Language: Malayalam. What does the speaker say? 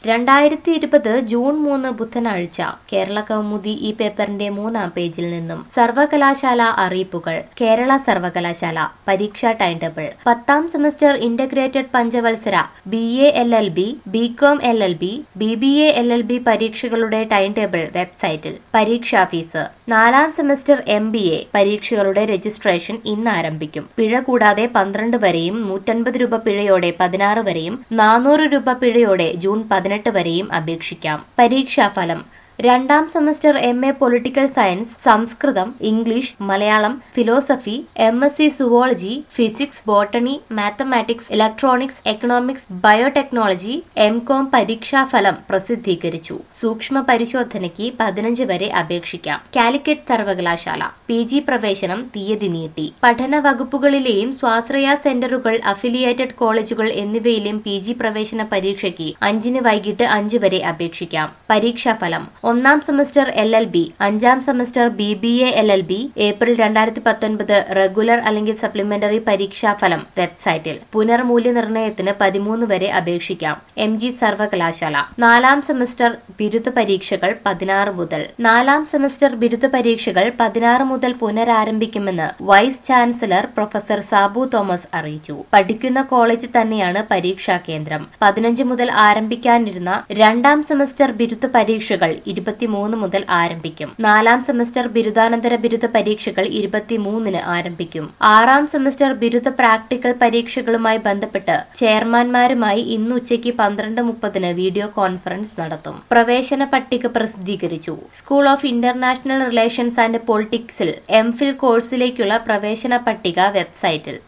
രണ്ടായിരത്തി ഇരുപത് ജൂൺ മൂന്ന് ബുധനാഴ്ച കേരള കൗമുദി ഈ പേപ്പറിന്റെ മൂന്നാം പേജിൽ നിന്നും സർവകലാശാല അറിയിപ്പുകൾ കേരള സർവകലാശാല പരീക്ഷാ ടൈം ടേബിൾ പത്താം സെമസ്റ്റർ ഇന്റഗ്രേറ്റഡ് പഞ്ചവത്സര B A L L B B com L L B B B A L L B പരീക്ഷകളുടെ ടൈം ടേബിൾ വെബ്സൈറ്റിൽ പരീക്ഷാ ഫീസ് നാലാം സെമസ്റ്റർ എം ബി എ പരീക്ഷകളുടെ രജിസ്ട്രേഷൻ ഇന്ന് ആരംഭിക്കും പിഴ കൂടാതെ പന്ത്രണ്ട് വരെയും നൂറ്റൻപത് രൂപ പിഴയോടെ പതിനാറ് വരെയും നാനൂറ് രൂപ പിഴയോടെ ജൂൺ പതിനെട്ട് വരെയും അപേക്ഷിക്കാം പരീക്ഷാഫലം രണ്ടാം semester M A political science Samskritham English Malayalam philosophy M S C zoology physics botany mathematics electronics economics biotechnology M com പരീക്ഷാഫലം പ്രസിദ്ധീകരിച്ചു സൂക്ഷ്മ പരിശോധനയ്ക്ക് പതിനഞ്ച് വരെ അപേക്ഷിക്കാം കാലിക്കറ്റ് സർവകലാശാല പി ജി പ്രവേശനം തീയതി നീട്ടി പഠന വകുപ്പുകളിലെയും സ്വാശ്രയ സെന്ററുകൾ അഫിലിയേറ്റഡ് കോളേജുകൾ എന്നിവയിലെയും പി ജി പ്രവേശന പരീക്ഷയ്ക്ക് അഞ്ചിന് വൈകിട്ട് അഞ്ച് വരെ അപേക്ഷിക്കാം പരീക്ഷാഫലം ഒന്നാം സെമസ്റ്റർ എൽ എൽ ബി അഞ്ചാം semester B B A L L B April രണ്ടായിരത്തി പത്തൊൻപത് റെഗുലർ അല്ലെങ്കിൽ സപ്ലിമെന്ററി പരീക്ഷാഫലം വെബ്സൈറ്റിൽ പുനർമൂല്യനിർണ്ണയത്തിന് പതിമൂന്ന് വരെ അപേക്ഷിക്കാം എം ജി സർവകലാശാല നാലാം സെമസ്റ്റർ ബിരുദ പരീക്ഷകൾ പതിനാറ് മുതൽ നാലാം സെമസ്റ്റർ ബിരുദ പരീക്ഷകൾ പതിനാറ് മുതൽ പുനരാരംഭിക്കുമെന്ന് vice chancellor professor Sabu Thomas അറിയിച്ചു പഠിക്കുന്ന കോളേജ് തന്നെയാണ് പരീക്ഷാ കേന്ദ്രം പതിനഞ്ച് മുതൽ ആരംഭിക്കാനിരുന്ന രണ്ടാം സെമസ്റ്റർ ബിരുദ പരീക്ഷകൾ ഇരുപത്തിമൂന്ന് മുതൽ ആരംഭിക്കും നാലാം സെമസ്റ്റർ ബിരുദാനന്തര ബിരുദ പരീക്ഷകൾ ഇരുപത്തിമൂന്നിന് ആരംഭിക്കും ആറാം സെമസ്റ്റർ ബിരുദ പ്രാക്ടിക്കൽ പരീക്ഷകളുമായി ബന്ധപ്പെട്ട് ചെയർമാൻമാരുമായി ഇന്ന് ഉച്ചയ്ക്ക് പന്ത്രണ്ട് മുപ്പതിന് വീഡിയോ കോൺഫറൻസ് നടത്തും പ്രവേശന പട്ടിക പ്രസിദ്ധീകരിച്ചു school of international relations and പൊളിറ്റിക്സിൽ എംഫിൽ കോഴ്സിലേക്കുള്ള പ്രവേശന പട്ടിക വെബ്സൈറ്റിൽ